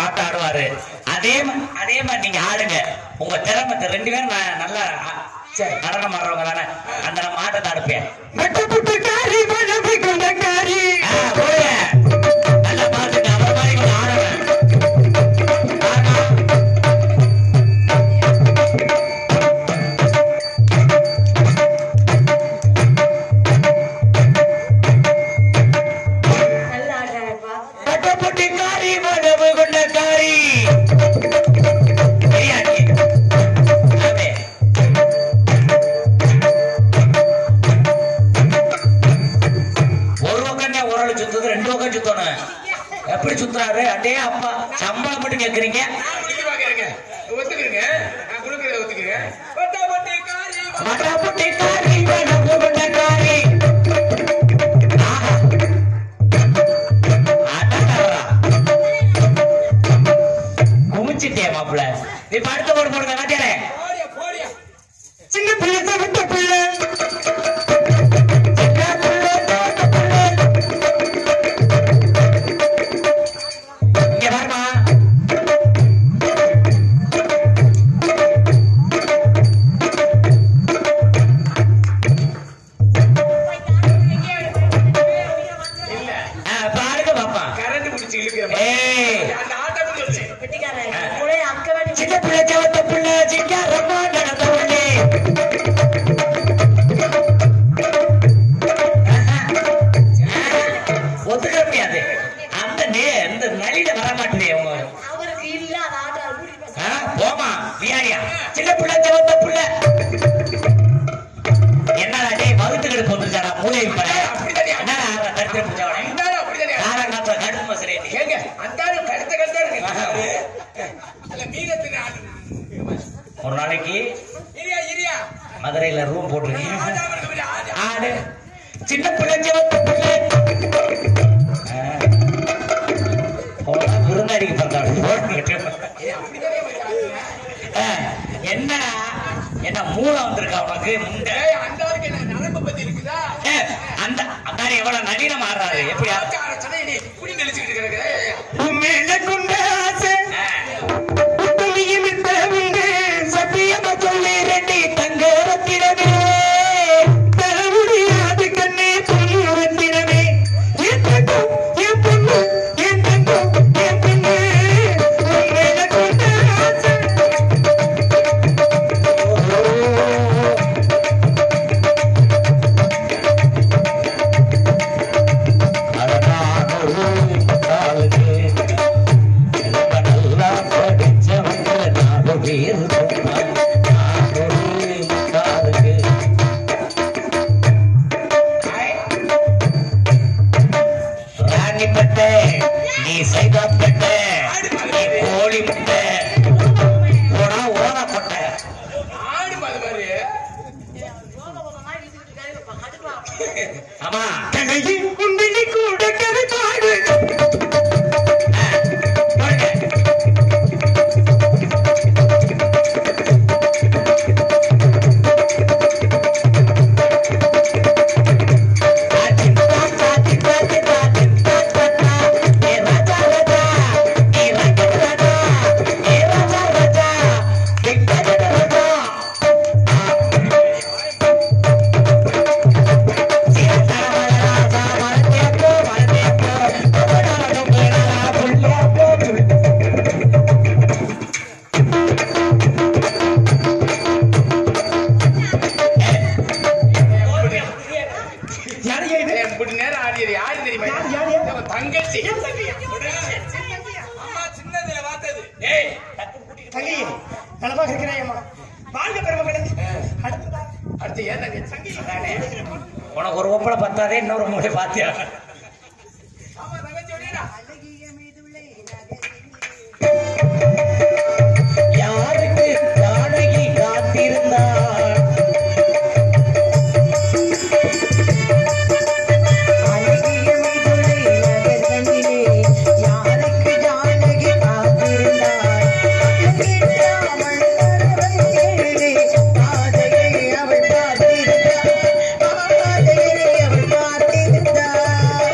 ஆட்டம் ஆடுவாரு அதே மா- அதே மாதிரி நீங்க ஆடுங்க உங்க திறமை தெ- ரெண்டு பேரும் நான் நல்லா ஆ- சரி, நடனம் ஆடுறவங்க தானே அந்த நம்ம ஆட்டத்தை அடுப்பேன் வெட்டப்பட்டுக்காரி வளமை கொண்டக்காரி ஆ, போடுங்க. நல்லா பாத்துங்க அவர் மாதிரி கொஞ்சம் ஆடுங்க ஆமா. நல்லா ஆடுறாருப்பா பட்டப்பட்டிக்காரி மனவு கொண்டக்காரி பெரியாண்டி. ஆமே. ஒரு பக்கம் தான் ஒரு ஆள் சுத்துது ரெண்டு பக்கம் சுத்தணும் எப்படி சுத்துறாரு அடே அப்பா சம்பளம் மட்டும் கேக்குறீங்க ஒத்துக்கிறேங்க நான் கொடுக்கறத ஒத்துக்கிறேங்க வெட்டப்பட்டுக்காரி பட்டப்பட்டிக்காரி மனவு கொண்டக்காரி ஆஹா. அடடடா. குமிச்சிட்டே மாப்பிள்ள நீ படுத்த போடு போடுங்க காட்டியாரே போடியா போடியா சின்ன பிள்ளை தவிட்ட பிள்ளை சின்ன பிள்ளை தவிட்ட பிள்ளை இங்க பாருமா இல்ல ஆ, பாருங்க பாப்பா கரண்ட் பிடிச்சி இழுக்கிற ஏய் அந்த ஆட்டம் சொல்லுச்சு வெட்டிக்காரன் கூட அக்க வேண்டி சின்ன பிள்ளை தவிட்ட பிள்ளை சிங்காரம்மா நடந்த பிள்ளை ஒத்துக்க முடியாது அந்த நே இந்த நளியில வர மாட்டேதே உங்க அவருக்கு இல்ல அந்த ஆட்டம் கூட்டிட்டு போய் ஆ, போமா வியாரியா சின்ன பிள்ளை செவத்த பிள்ளை என்னடா டேய் வகுத்துக்கிட்டு போட்டுருச்சாடா மூளை இப்ப என்னடா ஆடுற கருத்து பிடிச்சவனே இருந்தாலும் அப்படிதானே காலங்காத்துல கடுப்பு மசுரே நீ ஏங்க அந்த ஆளு கருத்த கருத்தா இருக்கு இல்ல மீனத்தின் ஆடு ஒரு நாளைக்கு இரியா இரியா மதுரையில ரூம் போட்டிருக்கீங்க ஆடாம இருக்க முடியாது ஆடு ஆடு சின்ன பிள்ளை செவத்த பிள்ளை ஆ. போடா, விருந்தாடிக்கு பிறந்தாடு ஏய், அப்படிதானே மச்சான். ஆ, என்ன என்ன மூளை வந்திருக்கா உனக்கு முண்டை ஏய், அந்த ஆளுக்கு என்ன நரம்பு பத்தி இருக்குதா ஏ, அந்த அந்தாரி எவ்வளவு நவீனம் ஆடுறாரு எப்படி ஆடு- ஆட்டு அரைச்சதை நீ குடி நெளிச்சுக்கிட்டு கிடக்குற. உண்மையில கொண்ட ஆசை உத்தமியும் இந்த உண்டு சத்தியமா சொல்லி ரெண்டி தங்க ரத்தினமே தர முடியாது கண்ணே பொண்ணு ரத்தினமே என் தங்கம் என் பொண்ணு என் தங்கம் என் பொண்ணு உண்மையில கொண்ட ஆசை நீ சைதாப்பட்ட நீ கோழி முட்டை போடா ஓடப்பட்ட ஆடு பாரு பாரு. ஆமா கதையில் உண்மையை கூட கதை பாடு ஆ, பாருங்க. ஏய், இப்படி நேரம் ஆடியது யாரு தெரியுமா? நம்ம தங்கச்சி அம்மா சின்னதுல பார்த்தது. ஏய், தங்கையே நலமாக இருக்கிறாயம்மா வாழ்க பெருமக்களே அடுத்ததா அடுத்து ஏன் தங்கச்சி? அதானே. உனக்கு ஒரு ஒப்பளை பத்தாதே இன்னொரு மூளை பாத்தியா ஆமா, தங்கச்சி ஒடிடா. யாருக்கு ஜானகி காத்திருந்தாள் அழகிய மைதுளை நகர்தனிலே யாருக்கு ஜானகி காத்திருந்தாள் அழகில்லாமல் நரவஞ்சேலே பாதையை அவள் பார்த்திருந்தாள் பாதையை அவள் பார்த்திருந்தாள்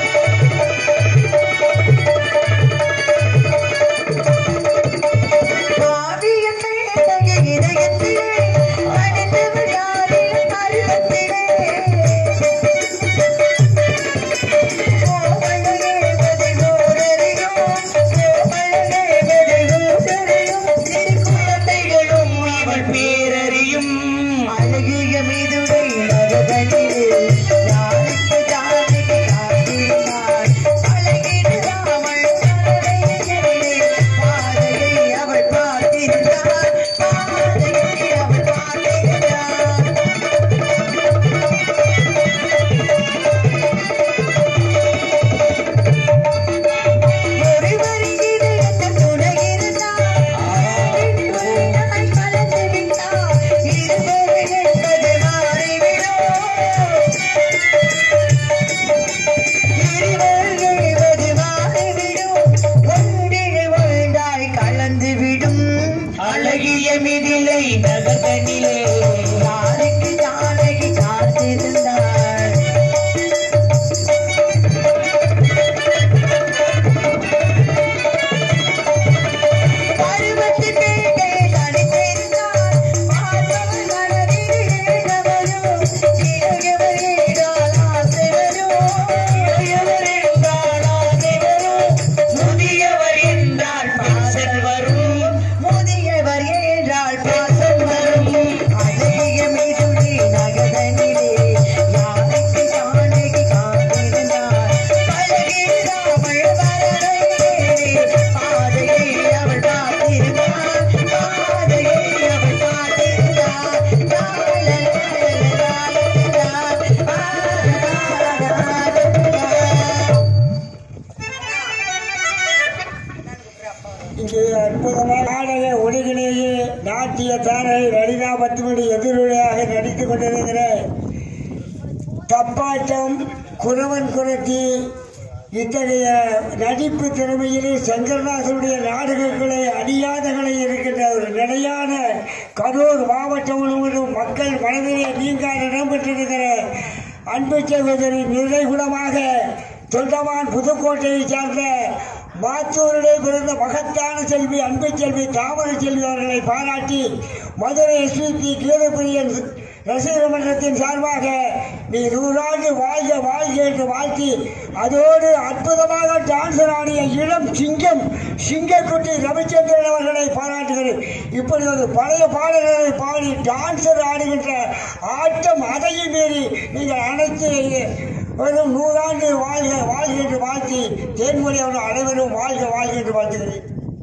இத்தகைய நடிப்பு திறமையிலே சங்கரதாசனுடைய நாடகங்களை அழியாதகளை இருக்கின்ற ஒரு நிலையான கரூர் மாவட்டம் முழுவதும் மக்கள் மனதிலே நீங்காத இடம் பெற்றிருக்கிற அன்பு சகோதரி நிறைகுணமாக தொண்டமான் புதுக்கோட்டையை சார்ந்த மாத்தூரிலே பிறந்த மகத்தான செல்வி அன்பு செல்வி தாமரை செல்வி அவர்களை பாராட்டி மதுரை எஸ்பிபி கீதப்பிரியன் ரசிகர் மன்றத்தின் சார்பாக நீ நூறாண்டு வாழ்க வாழ்க என்று வாழ்த்தி அதோடு அற்புதமாக டான்சர் ஆடிய இளம் சிங்கம் சிங்கக்குட்டி ரவிச்சந்திரன் அவர்களை பாராட்டுகிறேன் இப்படி ஒரு பழைய பாடல்களை பாடி டான்சர் ஆடுகின்ற ஆட்டம் அதையும் மீறி நீங்கள் அனைத்து வரும் நூறாண்டு வாழ்க வாழ்க என்று வாழ்த்தி தேன்மொழி அவர்கள் அனைவரும் வாழ்க வாழ்க என்று வாழ்த்துகிறேன்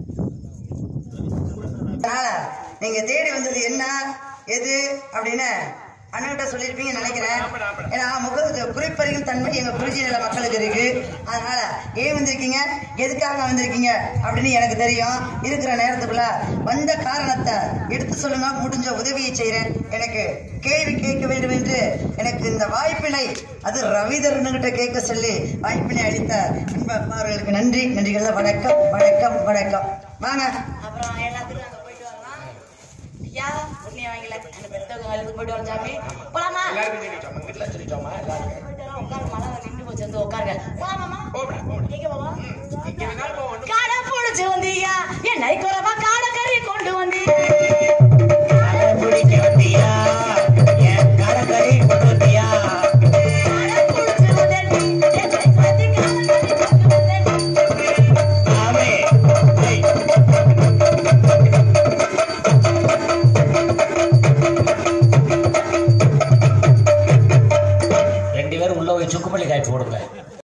அதனால நீங்க தேடி வந்தது என்ன எது அப்படின்னு அண்ணன்கிட்ட சொல்லியிருப்பீங்கன்னு நினைக்கிறேன் ஏன்னா முக குறிப்பறியும் தன்மை எங்க குறிச்சி நில மக்களுக்கு இருக்கு அதனால ஏன் வந்திருக்கீங்க எதுக்காக வந்திருக்கீங்க அப்படின்னு எனக்கு தெரியும் இருக்கிற நேரத்துக்குள்ள வந்த காரணத்தை எடுத்து சொல்லுங்க முடிஞ்ச உதவியை செய்றேன் எனக்கு கேள்வி கேட்க வேண்டும் என்று எனக்கு இந்த வாய்ப்பினை அது ரவிதரனுகிட்ட கேட்க சொல்லி வாய்ப்பினை அளித்த அன்பு அம்மாவர்களுக்கு நன்றி நன்றிகள் வணக்கம் வணக்கம் வணக்கம் வாங்க அப்புறம் எல்லாத்துக்கும் அங்க போயிட்டு வரலாம் ஐயா உன்னைய வாங்கல அந்த பெத்தவங்க எல்லாத்துக்கும் போயிட்டு வரோம் சாமி போலாமா எல்லாருக்கும் சொல்லிட்டோமா வீட்டுல சொல்லிட்டோமா எல்லாருக்கும் போயிட்டு வரோம் உட்காரு மழை நின்று போச்சு வந்து உட்காருங்க போலாமாமா போகடா போகடா எங்க போவா இங்க வேணாலும் போ ஒண்ணும் காடை புடிச்சு வந்தியா என் நைக்குறவா காடை கறி கொண்டு வந்து கடை பிடிக்க வந்தியா என் கடற்கரை கொண்டு வந்தியா காடை புடிச்சு வந்தேன் என் நைக்குறத்தி காடை கறி கொண்டு வந்தேன் ஆமே ஏய், ரெண்டு பேரும் உள்ள போய் சுக்குமல்லி காய் போடுங்க